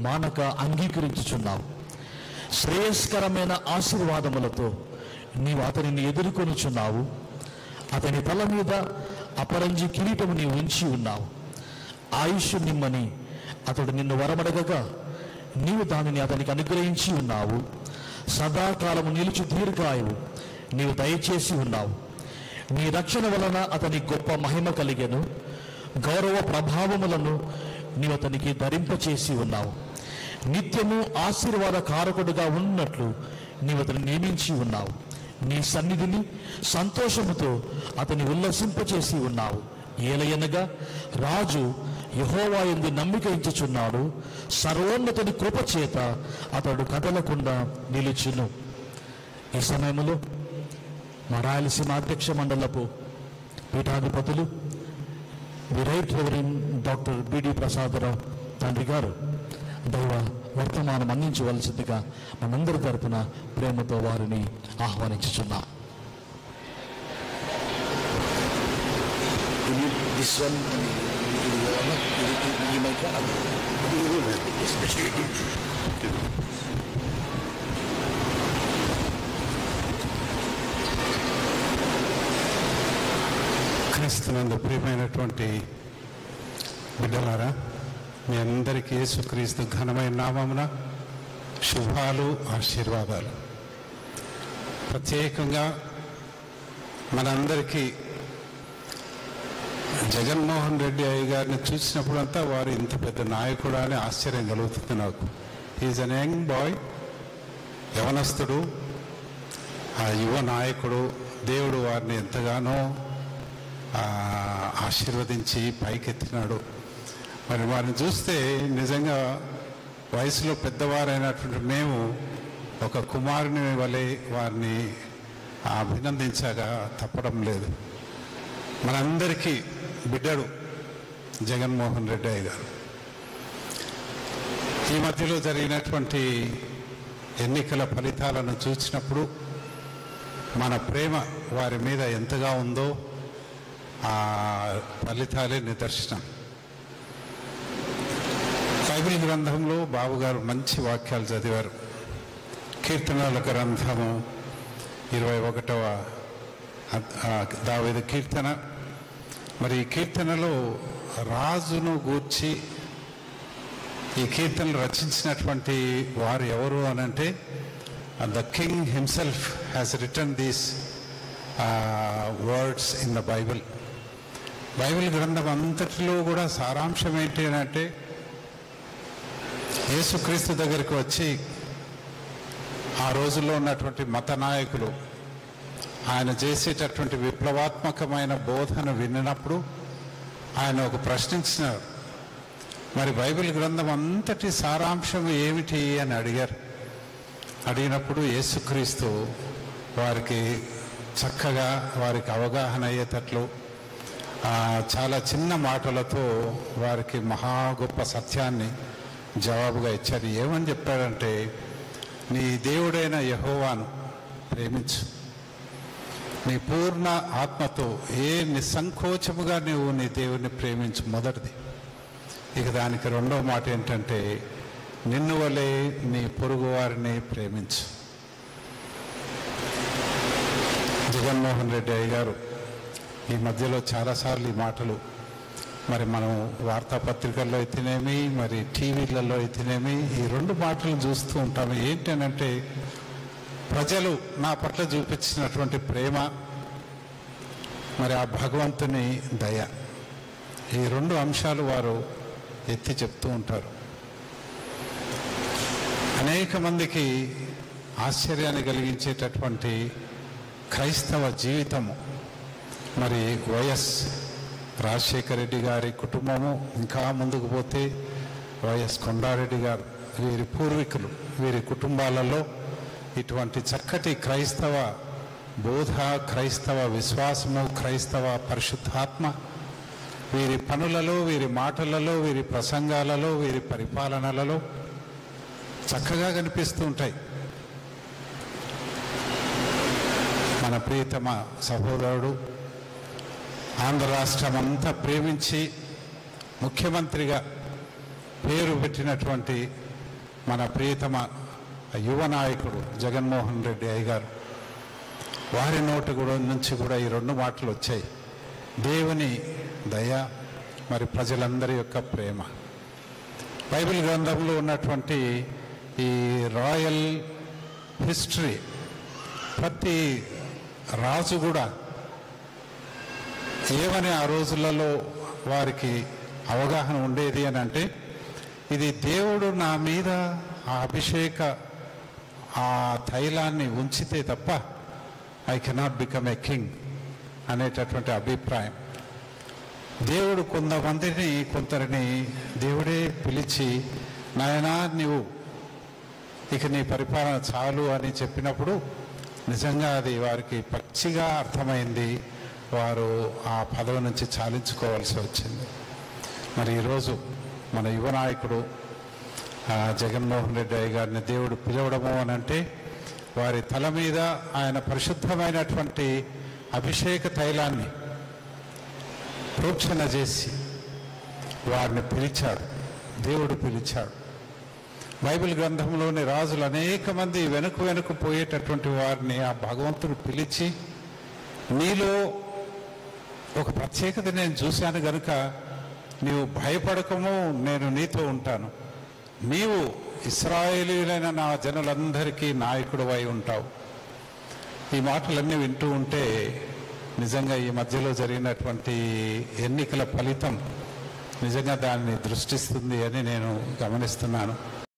మానక అంగీకరించుచున్నావు శ్రేయస్కరమైన ఆశీర్వాదములతో నీవు అతనిని ఎదుర్కొనుచున్నావు అతని తల మీద అపరంజి కిరీటము నీవు ఉంచి ఉన్నావు ఆయుష్ నిమ్మని అతడు నిన్ను వరమడగగా నీవు దానిని అతనికి అనుగ్రహించి ఉన్నావు సదాకాలము నిలుచు దీర్ఘాయువు నీవు దయచేసి ఉన్నావు నీ రక్షణ వలన అతని గొప్ప మహిమ కలిగెను గౌరవ ప్రభావములను నీవు అతనికి ధరింపచేసి ఉన్నావు నిత్యము ఆశీర్వాద కారకుడుగా ఉన్నట్లు నీవు అతని నియమించి ఉన్నావు నీ సన్నిధిని సంతోషముతో అతని ఉల్లసింపచేసి ఉన్నావు ఏలయనగా రాజు యహోవా ఎందు నమ్మిక ఇచ్చుచున్నాడు సర్వోన్నతుని కృప చేత అతడు కదలకుండా నిలుచును ఈ సమయంలో మా రాయలసీమ అధ్యక్ష మండలపు పీఠాధిపతులు the right reverend doctor B D Prasadarao తండ్రి గారు దైవ వర్తమానం అందించవలసిందిగా మనందరి తరపున ప్రేమతో వారిని ఆహ్వానించుచున్నాం You need this one, you want it? You- you- you might want it. You will have it, especially. క్రీస్తునందు ప్రియమైనటువంటి బిడ్డలారా మీ అందరికీ యేసుక్రీస్తు ఘనమైన నామమున శుభాలు ఆశీర్వాదాలు ప్రత్యేకంగా మనందరికీ జగన్మోహన్ రెడ్డి అయ్య గారిని చూసినప్పుడంతా వారు ఇంత పెద్ద నాయకుడు అని ఆశ్చర్యం కలుగుతుంది నాకు ఈజ్ అన్ యంగ్ బాయ్ యవనస్తుడు ఆ యువ నాయకుడు దేవుడు వారిని ఎంతగానో ఆ, ఆశీర్వదించి పైకెత్తినాడు మరి వారిని చూస్తే నిజంగా వయసులో పెద్దవారైనటువంటి మేము ఒక కుమారుని వలె వారిని అభినందించక తప్పడం లేదు మనందరికీ బిడ్డడు జగన్మోహన్ రెడ్డి అయ్య గారు ఈ మధ్యలో జరిగినటువంటి ఎన్నికల ఫలితాలను చూసినప్పుడు మన ప్రేమ వారి మీద ఎంతగా ఉందో ఆ ఫలితాలే నిదర్శనం బైబిల్ గ్రంథంలో బాబుగారు మంచి వాక్యాలు చదివారు కీర్తనల గ్రంథము ఇరవై ఒకటవ దావేది కీర్తన మరి ఈ కీర్తనలో రాజును గూర్చి ఈ కీర్తనలు రచించినటువంటి వారు ఎవరు అనంటే the king himself has return these words in the Bible Bible గ్రంథం అంతటిలో కూడా సారాంశం ఏంటి అని అంటే యేసుక్రీస్తు దగ్గరికి వచ్చి ఆ రోజుల్లో ఉన్నటువంటి మత నాయకులు ఆయన చేసేటటువంటి విప్లవాత్మకమైన బోధన విన్నప్పుడు ఆయన ఒక ప్రశ్నించినారు మరి బైబిల్ గ్రంథం అంతటి సారాంశం ఏమిటి అని అడిగారు అడిగినప్పుడు యేసుక్రీస్తు వారికి చక్కగా వారికి అవగాహన అయ్యేటట్లు ఆ, చాలా చిన్న మాటలతో వారికి మహా గొప్ప సత్యాన్ని జవాబుగా ఇచ్చారు ఏమని చెప్పాడంటే నీ దేవుడైన యహోవాను ప్రేమించు నీ పూర్ణ ఆత్మతో ఏ నిస్సంకోచముగా నీవు నీ దేవుని ప్రేమించు మొదటిది ఇక దానికి రెండవ మాట ఏంటంటే నిన్ను వలె నీ పొరుగు వారిని ప్రేమించు జగన్మోహన్ రెడ్డి అయ్య గారు ఈ మధ్యలో చాలాసార్లు ఈ మాటలు మరి మనం వార్తాపత్రికల్లో అయితేనేమి మరి టీవీలలో అయితేనేమి ఈ రెండు మాటలు చూస్తూ ఉంటాము ఏంటనంటే ప్రజలు నా పట్ల చూపించినటువంటి ప్రేమ మరి ఆ భగవంతుని దయ ఈ రెండు అంశాలు వారు ఎత్తి చెప్తూ ఉంటారు అనేక మందికి ఆశ్చర్యాన్ని కలిగించేటటువంటి క్రైస్తవ జీవితము మరి వైఎస్ రాజశేఖర రెడ్డి గారి కుటుంబము ఇంకా ముందుకు పోతే వైఎస్ కొండారెడ్డి గారు వీరి పూర్వీకులు వీరి కుటుంబాలలో ఇటువంటి చక్కటి క్రైస్తవ బోధ క్రైస్తవ విశ్వాసము క్రైస్తవ పరిశుద్ధాత్మ వీరి పనులలో వీరి మాటలలో వీరి ప్రసంగాలలో వీరి పరిపాలనలలో చక్కగా కనిపిస్తూ ఉంటాయి మన ప్రియతమ సహోదరుడు ఆంధ్ర రాష్ట్రం అంతా ప్రేమించి ముఖ్యమంత్రిగా పేరు పెట్టినటువంటి మన ప్రియతమ యువ నాయకుడు జగన్మోహన్ రెడ్డి అయ్య గారు వారి నోటి కూడా నుంచి కూడా ఈ రెండు మాటలు వచ్చాయి దేవుని దయ మరి ప్రజలందరి యొక్క ప్రేమ బైబిల్ గ్రంథంలో ఉన్నటువంటి ఈ రాయల్ హిస్టరీ ప్రతి రాజు కూడా ఏమని ఆ రోజులలో వారికి అవగాహన ఉండేది అని అంటే ఇది దేవుడు నా మీద ఆ అభిషేక ఆ తైలాన్ని ఉంచితే తప్ప I cannot become a king అనేటటువంటి అభిప్రాయం దేవుడు కొంతమందిని కొందరిని దేవుడే పిలిచి నాయనా నీవు ఇక నీ పరిపాలన చాలు అని చెప్పినప్పుడు నిజంగా అది వారికి పచ్చిగా అర్థమైంది వారు ఆ పదవి నుంచి చాలించుకోవాల్సి వచ్చింది మరి ఈరోజు మన యువ నాయకుడు ఆ, జగన్మోహన్ రెడ్డి అయ్య గారిని దేవుడు పిలవడము అని అంటే వారి తల మీద ఆయన పరిశుద్ధమైనటువంటి అభిషేక తైలాన్ని ప్రోక్షణ చేసి వారిని పిలిచాడు దేవుడు పిలిచాడు బైబిల్ గ్రంథంలోని రాజులు అనేక మంది వెనుక వెనుక పోయేటటువంటి వారిని ఆ భగవంతుడు పిలిచి నీలో ఒక ప్రత్యేకత నేను చూశాను గనుక నీవు భయపడకము నేను నీతో ఉంటాను నీవు ఇస్రాయేలీలైన నా జనులందరికీ నాయకుడు అయి ఉంటావు ఈ మాటలన్నీ వింటూ ఉంటే నిజంగా ఈ మధ్యలో జరిగినటువంటి ఎన్నికల ఫలితం నిజంగా దాన్ని దృష్టిస్తుంది అని నేను గమనిస్తున్నాను